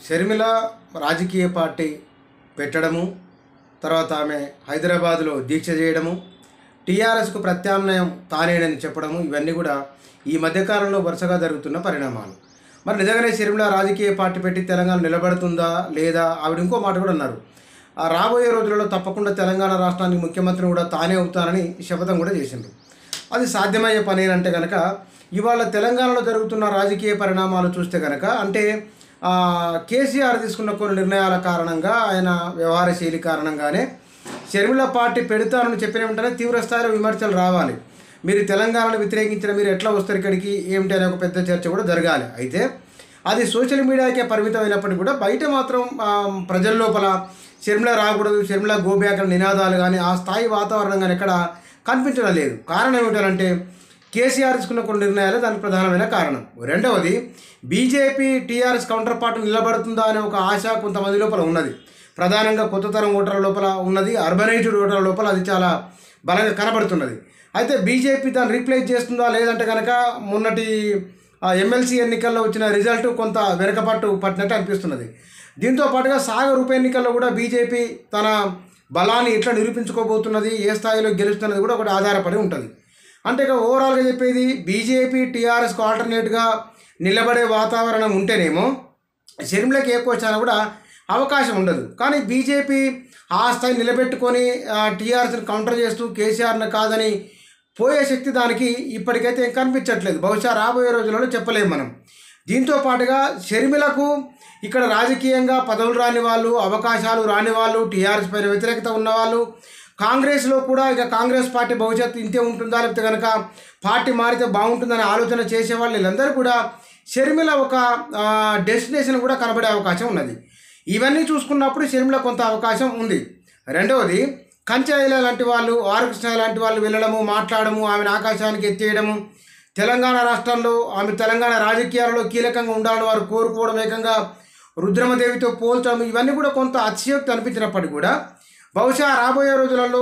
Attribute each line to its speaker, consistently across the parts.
Speaker 1: షర్మిల రాజకీయ పార్టీ పెట్టడము తర్వాత ఆమె హైదరాబాదులో దీక్ష చేయడము టీఆర్ఎస్కు ప్రత్యామ్నాయం తానేనని చెప్పడము ఇవన్నీ కూడా ఈ మధ్యకాలంలో వరుసగా జరుగుతున్న పరిణామాలు మరి నిజంగానే షర్మిల రాజకీయ పార్టీ పెట్టి తెలంగాణ నిలబడుతుందా లేదా ఆవిడ ఇంకో మాట కూడా అన్నారు ఆ రాబోయే రోజులలో తప్పకుండా తెలంగాణ రాష్ట్రానికి ముఖ్యమంత్రిని కూడా తానే అవుతానని శపథం కూడా చేసిండ్రు అది సాధ్యమయ్యే పని అంటే కనుక ఇవాళ తెలంగాణలో జరుగుతున్న రాజకీయ పరిణామాలు చూస్తే కనుక అంటే ఆ, కేసీఆర్ తీసుకున్న కొన్ని నిర్ణయాల కారణంగా ఆయన వ్యవహార శైలి కారణంగానే షర్మిల పార్టీ పెడతానని చెప్పిన వెంటనే తీవ్ర స్థాయిలో విమర్శలు రావాలి మీరు తెలంగాణను వ్యతిరేకించిన మీరు ఎట్లా వస్తారు ఇక్కడికి ఏమిటి అనే ఒక పెద్ద చర్చ కూడా జరగాలి అయితే అది సోషల్ మీడియాకే పరిమితమైనప్పటికీ కూడా బయట మాత్రం ఆ, ప్రజల లోపల షర్మిల రాకూడదు షర్మిల గోబ్యాక్ అనే నినాదాలు కానీ ఆ స్థాయి వాతావరణం కానీ ఎక్కడ కనిపించడం లేదు కారణం ఏమిటంటే కేసీఆర్ తీసుకున్న కొన్ని నిర్ణయాలు దానికి ప్రధానమైన కారణం రెండవది బీజేపీ టీఆర్ఎస్ కౌంటర్ పార్టీ నిలబడుతుందా అనే ఒక ఆశ కొంతమంది లోపల ఉన్నది ప్రధానంగా కొత్త తరం ఓటర్ల లోపల ఉన్నది అర్బనైజ్డ్ ఓటర్ల లోపల అది చాలా బలంగా కనబడుతున్నది అయితే బీజేపీ దాన్ని రీప్లేస్ చేస్తుందా లేదంటే కనుక మొన్నటి ఆ ఎమ్మెల్సీ ఎన్నికల్లో వచ్చిన రిజల్ట్ కొంత వెనకపట్టు పట్టినట్టు అనిపిస్తున్నది దీంతో పాటుగా సాగర్ ఉప ఎన్నికల్లో కూడా బీజేపీ తన బలాన్ని ఎట్లా నిరూపించుకోబోతున్నది ఏ స్థాయిలో గెలుస్తున్నది కూడా ఒకటి ఆధారపడి ఉంటుంది అంటే ఇక ఓవరాల్గా చెప్పేది బీజేపీ టీఆర్ఎస్కు ఆల్టర్నేట్గా నిలబడే వాతావరణం ఉంటేనేమో షర్మిలకి ఎక్కువ వచ్చినా కూడా అవకాశం ఉండదు కానీ బీజేపీ ఆ స్థాయి నిలబెట్టుకొని టీఆర్ఎస్ని కౌంటర్ చేస్తూ కేసీఆర్ని కాదని పోయే శక్తి దానికి ఇప్పటికైతే ఏం కనిపించట్లేదు బహుశా రాబోయే రోజులలో చెప్పలేము మనం దీంతో పాటుగా షర్మిలకు ఇక్కడ రాజకీయంగా పదవులు రాని వాళ్ళు అవకాశాలు రాని వాళ్ళు టీఆర్ఎస్ పైన వ్యతిరేకత ఉన్నవాళ్ళు కాంగ్రెస్లో కూడా ఇక కాంగ్రెస్ పార్టీ భవిష్యత్తు ఇంతే ఉంటుందా లేకపోతే కనుక పార్టీ మారితే బాగుంటుందనే ఆలోచన చేసేవాళ్ళు వీళ్ళందరూ కూడా షర్మిల ఒక డెస్టినేషన్ కూడా కనబడే అవకాశం ఉన్నది ఇవన్నీ చూసుకున్నప్పుడు షర్మిల కొంత అవకాశం ఉంది రెండవది కంచాయిల లాంటి వాళ్ళు ఆర్కృష్ణ లాంటి వాళ్ళు వెళ్ళడము మాట్లాడము ఆమెను ఆకాశానికి ఎత్తేయడము తెలంగాణ రాష్ట్రంలో ఆమె తెలంగాణ రాజకీయాలలో కీలకంగా ఉండాలని వారు కోరుకోవడం ఏకంగా రుద్రమదేవితో పోల్చడం ఇవన్నీ కూడా కొంత అతిశయోక్తి అనిపించినప్పటికీ కూడా బహుశా రాబోయే రోజులలో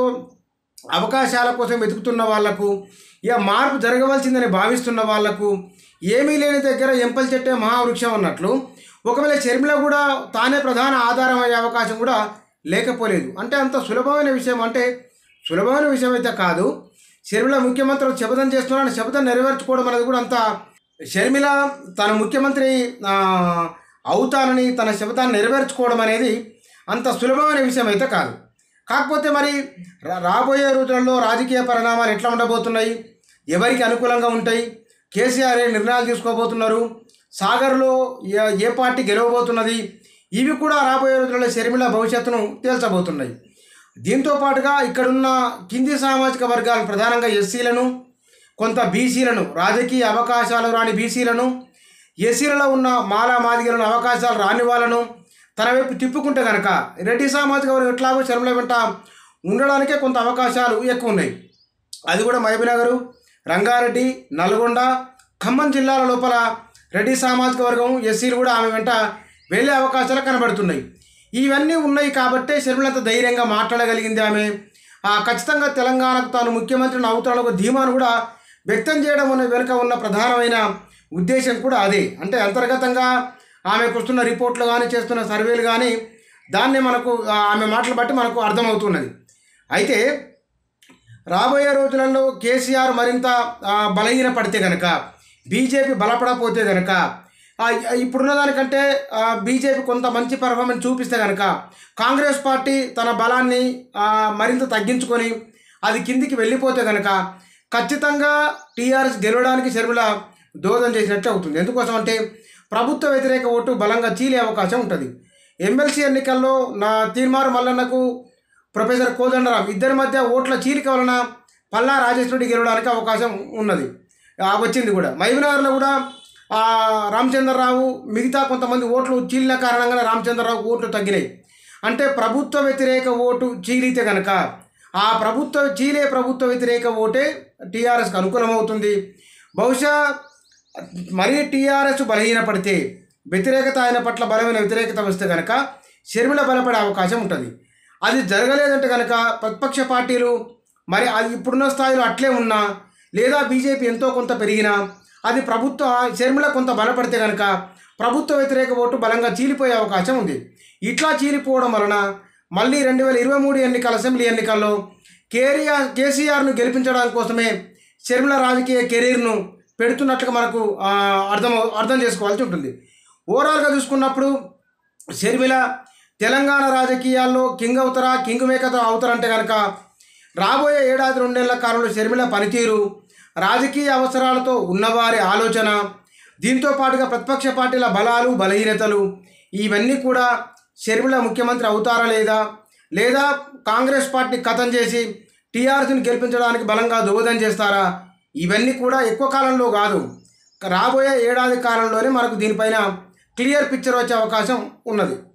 Speaker 1: అవకాశాల కోసం వెతుకుతున్న వాళ్లకు ఇక మార్పు జరగవలసిందని భావిస్తున్న వాళ్లకు ఏమీ లేని దగ్గర ఎంపల్ చెట్టే మహావృక్షం అన్నట్లు ఒకవేళ షర్మిల కూడా తానే ప్రధాన ఆధారం అయ్యే అవకాశం కూడా లేకపోలేదు అంటే అంత సులభమైన విషయం అంటే సులభమైన విషయం అయితే కాదు షర్మిల ముఖ్యమంత్రి శపథం చేస్తున్నాను శపథం నెరవేర్చుకోవడం అనేది కూడా అంత షర్మిల తన ముఖ్యమంత్రి ఆ, అవుతానని తన శపథాన్ని నెరవేర్చుకోవడం అనేది అంత సులభమైన విషయం అయితే కాదు కాకపోతే మరి రా- రాబోయే రోజులలో రాజకీయ పరిణామాలు ఎట్లా ఉండబోతున్నాయి ఎవరికి అనుకూలంగా ఉంటాయి కేసీఆర్ ఏ నిర్ణయాలు తీసుకోబోతున్నారు సాగర్లో ఏ ఏ పార్టీ గెలవబోతున్నది ఇవి కూడా రాబోయే రోజులలో షర్మిల భవిష్యత్తును తేల్చబోతున్నాయి దీంతో పాటుగా ఇక్కడున్న కింది సామాజిక వర్గాలు ప్రధానంగా ఎస్సీలను కొంత బీసీలను రాజకీయ అవకాశాలు రాని బీసీలను ఎస్సీలలో ఉన్న మాలా మాదిగలను అవకాశాలు రాని వాళ్ళను తన వైపు తిప్పుకుంటే కనుక రెడ్డి సామాజిక వర్గం ఎట్లాగో శర్మల వెంట ఉండడానికే కొంత అవకాశాలు ఎక్కువ ఉన్నాయి అది కూడా మహబూబ్నగర్ రంగారెడ్డి నల్గొండ ఖమ్మం జిల్లాల లోపల రెడ్డి సామాజిక వర్గం ఎస్సీలు కూడా ఆమె వెంట వెళ్ళే అవకాశాలు కనబడుతున్నాయి ఇవన్నీ ఉన్నాయి కాబట్టే షర్మిలంత ధైర్యంగా మాట్లాడగలిగింది ఆమె ఆ, ఖచ్చితంగా తెలంగాణకు తాను ముఖ్యమంత్రిని అవుతాను ఒక ధీమాను కూడా వ్యక్తం చేయడం అనే వెనుక ఉన్న ప్రధానమైన ఉద్దేశం కూడా అదే అంటే అంతర్గతంగా ఆమెకు వస్తున్న రిపోర్ట్లు కానీ చేస్తున్న సర్వేలు కానీ దాన్ని మనకు ఆ, ఆమె మాటలు బట్టి మనకు అర్థమవుతున్నది అయితే రాబోయే రోజులలో కేసీఆర్ మరింత ఆ, బలహీన పడితే కనుక బీజేపీ బలపడకపోతే కనుక ఆ, ఇప్పుడున్న దానికంటే ఆ, బీజేపీ కొంత మంచి పర్ఫార్మెన్స్ చూపిస్తే కనుక కాంగ్రెస్ పార్టీ తన బలాన్ని ఆ, మరింత తగ్గించుకొని అది కిందికి వెళ్ళిపోతే కనుక ఖచ్చితంగా టీఆర్ఎస్ గెలవడానికి షర్మిల దోదం చేసినట్టు అవుతుంది ఎందుకోసం అంటే ప్రభుత్వ వ్యతిరేక ఓటు బలంగా చీలే అవకాశం ఉంటుంది ఎమ్మెల్సీ ఎన్నికల్లో నా తీర్మారు మల్లన్నకు ప్రొఫెసర్ కోదండరాం ఇద్దరి మధ్య ఓట్ల చీలిక వలన పల్లా రాజేశ్వరుడి గెలవడానికి అవకాశం ఉన్నది ఆ, వచ్చింది కూడా మహబూబ్నగర్లో కూడా ఆ, రామచంద్రరావు మిగతా కొంతమంది ఓట్లు చీలిన కారణంగానే రామచంద్రరావు ఓట్లు తగ్గినాయి అంటే ప్రభుత్వ వ్యతిరేక ఓటు చీలితే కనుక ఆ ప్రభుత్వ చీలే ప్రభుత్వ వ్యతిరేక ఓటే టీఆర్ఎస్కి అనుకూలమవుతుంది బహుశా మరీ టీఆర్ఎస్ బలహీనపడితే వ్యతిరేకత ఆయన పట్ల బలమైన వ్యతిరేకత వస్తే కనుక షర్మిల బలపడే అవకాశం ఉంటుంది అది జరగలేదంటే కనుక ప్రతిపక్ష పార్టీలు మరి అది ఇప్పుడున్న స్థాయిలో అట్లే ఉన్నా లేదా బీజేపీ ఎంతో కొంత పెరిగినా అది ప్రభుత్వ షర్మిల కొంత బలపడితే కనుక ప్రభుత్వ వ్యతిరేక ఓటు బలంగా చీలిపోయే అవకాశం ఉంది ఇట్లా చీలిపోవడం వలన మళ్ళీ రెండు వేల ఇరవై మూడు ఎన్నికల అసెంబ్లీ ఎన్నికల్లో కేఆర్ కేసీఆర్ను గెలిపించడం కోసమే షర్మిల రాజకీయ కెరీర్ను పెడుతున్నట్లుగా మనకు ఆ, అర్థం అర్థం చేసుకోవాల్సి ఉంటుంది ఓవరాల్గా చూసుకున్నప్పుడు షర్మిల తెలంగాణ రాజకీయాల్లో కింగ్ అవుతారా కింగ్ మేకర్ అవుతారంటే కనుక రాబోయే ఏడాది రెండేళ్ల కాలంలో షర్మిల పనితీరు రాజకీయ అవసరాలతో ఉన్నవారి ఆలోచన దీంతో పాటుగా ప్రతిపక్ష పార్టీల బలాలు బలహీనతలు ఇవన్నీ కూడా షర్మిల ముఖ్యమంత్రి అవుతారా లేదా లేదా కాంగ్రెస్ పార్టీ కథం చేసి టీఆర్ఎస్ని గెలిపించడానికి బలంగా దోహదం చేస్తారా ఇవన్నీ కూడా ఎక్కువ కాలంలో కాదు రాబోయే ఏడాది కాలంలోనే మనకు దీనిపైన క్లియర్ పిక్చర్ వచ్చే అవకాశం ఉన్నది